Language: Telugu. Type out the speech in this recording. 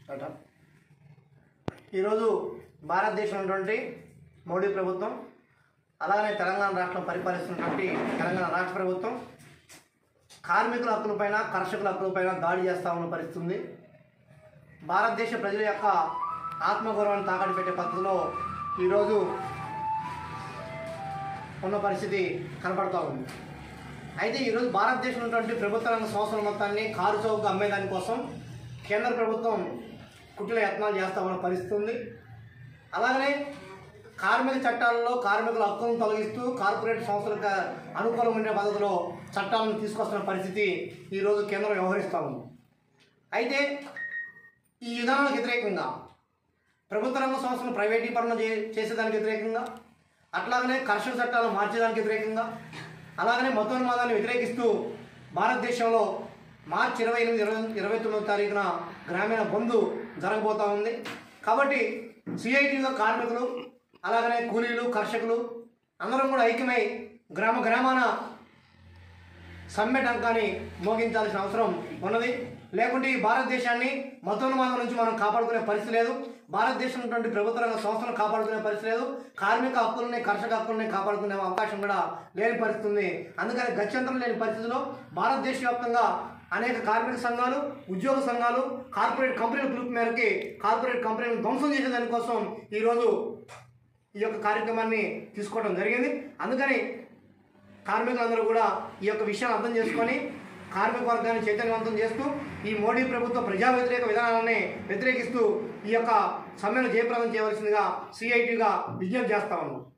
అట ఈరోజు భారతదేశంలో ఉన్నటువంటి మోడీ ప్రభుత్వం అలాగనే తెలంగాణ రాష్ట్రం పరిపాలిస్తున్నటువంటి తెలంగాణ రాష్ట్ర ప్రభుత్వం కార్మికుల హక్కులపైన కర్షకుల హక్కులపైన దాడి చేస్తా ఉన్న పరిస్థితి ఉంది భారతదేశ ప్రజల యొక్క ఆత్మగౌరవాన్ని తాకట్టు పెట్టే పద్ధతిలో ఈరోజు ఉన్న పరిస్థితి కనపడుతూ ఉంది అయితే ఈరోజు భారతదేశంలో ఉన్నటువంటి ప్రభుత్వ రంగ సంస్థల మొత్తాన్ని కారు చౌక అమ్మేదాని కోసం కేంద్ర ప్రభుత్వం కుటిల యత్నాలు చేస్తా ఉన్న పరిస్థితి ఉంది అలాగనే కార్మిక చట్టాలలో కార్మికుల హక్కులను తొలగిస్తూ కార్పొరేట్ సంస్థలకు అనుకూలం ఉండే పద్ధతిలో చట్టాలను తీసుకొస్తున్న పరిస్థితి ఈరోజు కేంద్రం వ్యవహరిస్తూ ఉంది అయితే ఈ విధానాలకు వ్యతిరేకంగా ప్రభుత్వ రంగ సంస్థలను ప్రైవేటీకరణ చే చేసేదానికి వ్యతిరేకంగా అట్లాగనే కర్షక చట్టాలను మార్చేదానికి వ్యతిరేకంగా అలాగనే మతోన్మాదాన్ని వ్యతిరేకిస్తూ భారతదేశంలో మార్చి ఇరవై ఎనిమిది ఇరవై ఇరవై తొమ్మిదో తారీఖున గ్రామీణ బంధు జరగబోతూ ఉంది కాబట్టి సిఐటిలో కార్మికులు అలాగనే కూలీలు కర్షకులు అందరం కూడా ఐక్యమై గ్రామ గ్రామాన సమ్మె టంకాన్ని మోగించాల్సిన అవసరం ఉన్నది లేకుంటే ఈ భారతదేశాన్ని మతోన్మాదం నుంచి మనం కాపాడుకునే పరిస్థితి లేదు భారతదేశం ఉన్నటువంటి ప్రభుత్వ రంగ సంస్థలను కాపాడుకునే పరిస్థితి లేదు కార్మిక హక్కులని కర్షక హక్కులని కాపాడుకునే అవకాశం కూడా లేని పరిస్థితి ఉంది అందుకని గత్యంతరం లేని పరిస్థితిలో భారతదేశ వ్యాప్తంగా అనేక కార్మిక సంఘాలు ఉద్యోగ సంఘాలు కార్పొరేట్ కంపెనీల పిలుపు మేరకి కార్పొరేట్ కంపెనీలను ధ్వంసం చేసే దానికోసం ఈరోజు ఈ యొక్క కార్యక్రమాన్ని తీసుకోవడం జరిగింది అందుకని కార్మికులందరూ కూడా ఈ యొక్క విషయాన్ని అర్థం చేసుకొని కార్మిక వర్గాన్ని చైతన్యవంతం చేస్తూ ఈ మోడీ ప్రభుత్వ ప్రజా వ్యతిరేక విధానాలని వ్యతిరేకిస్తూ ఈ యొక్క సమ్మెను జయప్రదం చేయవలసిందిగా సిఐటిగా విజ్ఞప్తి చేస్తా ఉన్నాం